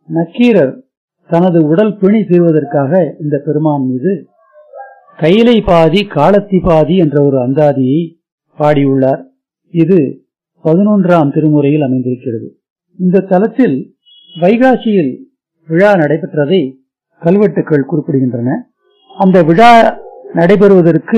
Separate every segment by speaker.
Speaker 1: நக்கீரர் தனது உடல் பிணி தீர்வதற்காக இந்த பெருமான் மீது கைலை பாதி காலத்தி பாதி என்ற ஒரு அந்தாதியை பாடியுள்ளார் இது பதினொன்றாம் திருமுறையில் அமைந்திருக்கிறது இந்த தலத்தில் வைகாசியில் விழா நடைபெற்றதை கல்வெட்டுக்கள் குறிப்பிடுகின்றன அந்த விழா நடைபெறுவதற்கு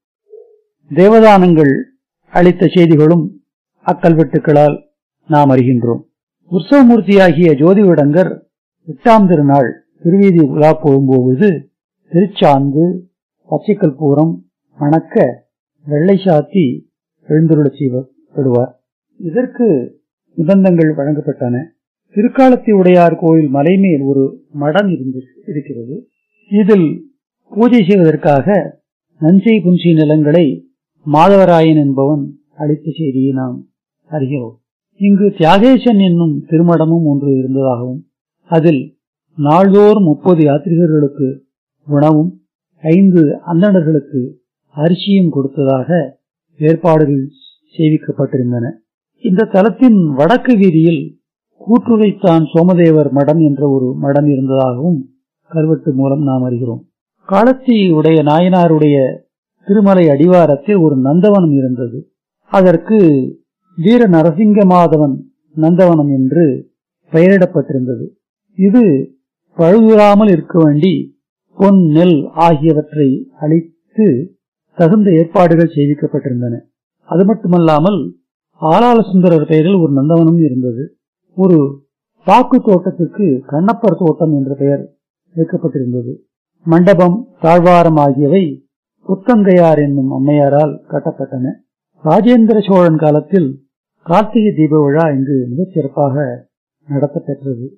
Speaker 1: தேவதானங்கள் அளித்த செய்திகளும் அக்கல்வெட்டுக்களால் நாம் அறிகின்றோம் உற்சவமூர்த்தியாகிய ஜோதிவிடங்கர் எட்டாம் திருநாள் திருவீதி உலா போகும்போது திருச்சாந்து பச்சைக்கல்பூரம் மணக்க வெள்ளை சாத்தி எழுந்துருளச் செய்யப்படுவார் இதற்கு நிபந்தங்கள் வழங்கப்பட்டன திருக்காலத்தி உடையார் கோயில் மலைமேல் ஒரு மடம் இருந்து இருக்கிறது இதில் பூஜை செய்வதற்காக நஞ்சை புன்சி நிலங்களை மாதவராயன் என்பவன் அளித்த செய்தியை நாம் அறிகிறோம் இங்கு தியாகேசன் என்னும் திருமடமும் ஒன்று இருந்ததாகவும் அதில் நாள்தோறும் முப்பது யாத்ரிகர்களுக்கு உணவும் ஐந்து அந்தணர்களுக்கு அரிசியும் கொடுத்ததாக ஏற்பாடுகள் செய்விக்கப்பட்டிருந்தன இந்த தலத்தின் வடக்கு வீதியில் கூற்றுரைத்தான் சோமதேவர் மடம் என்ற ஒரு மடம் இருந்ததாகவும் கல்வெட்டு மூலம் நாம் அறிகிறோம் காலத்தி உடைய நாயனாருடைய திருமலை அடிவாரத்தில் ஒரு நந்தவனம் இருந்தது அதற்கு வீர நரசிங்க மாதவன் நந்தவனம் என்று பெயரிடப்பட்டிருந்தது இது பழுதுறாமல் இருக்க வேண்டி பொன் நெல் ஆகியவற்றை அளித்து தகுந்த ஏற்பாடுகள் செய்விக்கப்பட்டிருந்தன அது மட்டுமல்லாமல் ஆலால சுந்தரர் பெயரில் ஒரு நந்தவனம் இருந்தது ஒரு பாக்கு தோட்டத்திற்கு கண்ணப்பர் தோட்டம் என்ற பெயர் வைக்கப்பட்டிருந்தது மண்டபம் தாழ்வாரம் ஆகியவை புத்தங்கையார் என்னும் அம்மையாரால் கட்டப்பட்டன ராஜேந்திர சோழன் காலத்தில் கார்த்திகை தீப விழா இங்கு மிகச் சிறப்பாக நடத்தப்பெற்றது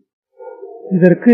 Speaker 1: இதற்கு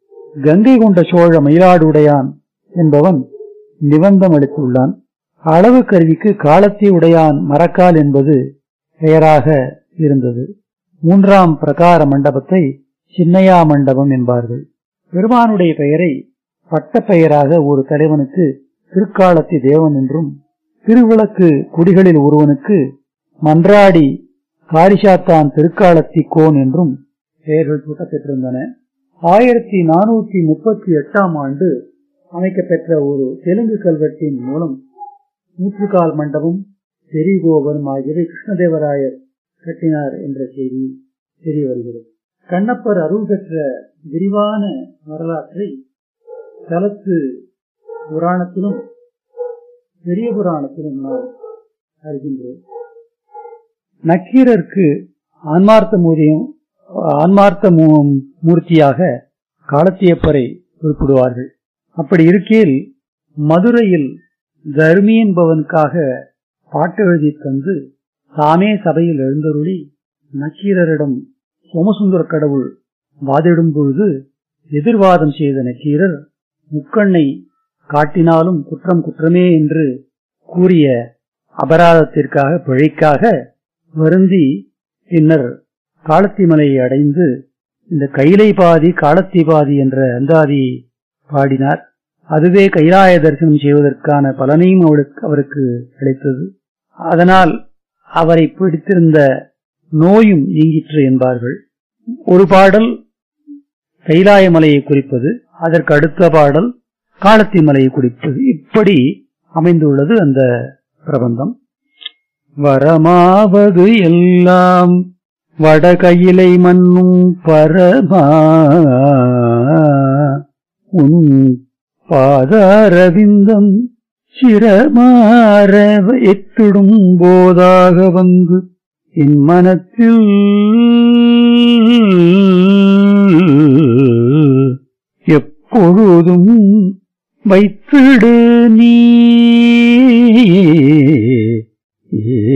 Speaker 1: கங்கை கொண்ட சோழ மயிலாடுடையான் என்பவன் நிபந்தம் அளித்துள்ளான் அளவு கருவிக்கு காலத்தி உடையான் மரக்கால் என்பது பெயராக இருந்தது மூன்றாம் பிரகார மண்டபத்தை சின்னையா மண்டபம் என்பார்கள் பெருமானுடைய பெயரை பட்ட பெயராக ஒரு தலைவனுக்கு திருக்காலத்தி தேவன் என்றும் திருவிளக்கு குடிகளில் ஒருவனுக்கு மன்றாடி காரிசாத்தான் திருக்காலத்தி கோன் என்றும் பெயர்கள் சூட்டப்பெற்றிருந்தன ஆயிரத்தி நானூத்தி முப்பத்தி எட்டாம் ஆண்டு அமைக்கப்பெற்ற ஒரு தெலுங்கு கல்வெட்டின் மூலம் நூற்றுக்கால் மண்டபம் பெரிய கோபுரம் ஆகியவை கிருஷ்ணதேவராயர் கட்டினார் என்ற செய்தி தெரிய வருகிறது கண்ணப்பர் அருள் பெற்ற விரிவான வரலாற்றை தலத்து புராணத்திலும் பெரிய புராணத்திலும் நாம் அறிகின்றோம் நக்கீரருக்கு ஆன்மார்த்த மூரியம் ஆன்மார்த்த மூர்த்தியாக காலத்தியப்பரை குறிப்பிடுவார்கள் அப்படி இருக்கையில் மதுரையில் தர்மி என்பவனுக்காக பாட்டு எழுதி தந்து தாமே சபையில் எழுந்தருளி நக்கீரரிடம் சோமசுந்தர கடவுள் வாதிடும் பொழுது எதிர்வாதம் செய்த நக்கீரர் முக்கண்ணை காட்டினாலும் குற்றம் குற்றமே என்று கூறிய அபராதத்திற்காக பிழைக்காக வருந்தி பின்னர் காலத்தி மலையை அடைந்து இந்த கைலை பாதி காலத்தி பாதி என்ற அந்தாதியை பாடினார் அதுவே கைலாய தரிசனம் செய்வதற்கான பலனையும் அவளுக்கு அவருக்கு கிடைத்தது அதனால் அவரை பிடித்திருந்த நோயும் நீங்கிற்று என்பார்கள் ஒரு பாடல் கைலாய மலையை குறிப்பது அதற்கு அடுத்த பாடல் காலத்தி மலையை குறிப்பது இப்படி அமைந்துள்ளது அந்த பிரபந்தம் வரமாவது எல்லாம் வடகையிலை மண்ணும் பரமா உன் பாதாரவிந்தம் சிரமாற எத்திடும் போதாக வந்து என் மனத்தில் எப்பொழுதும் வைத்திடு நீ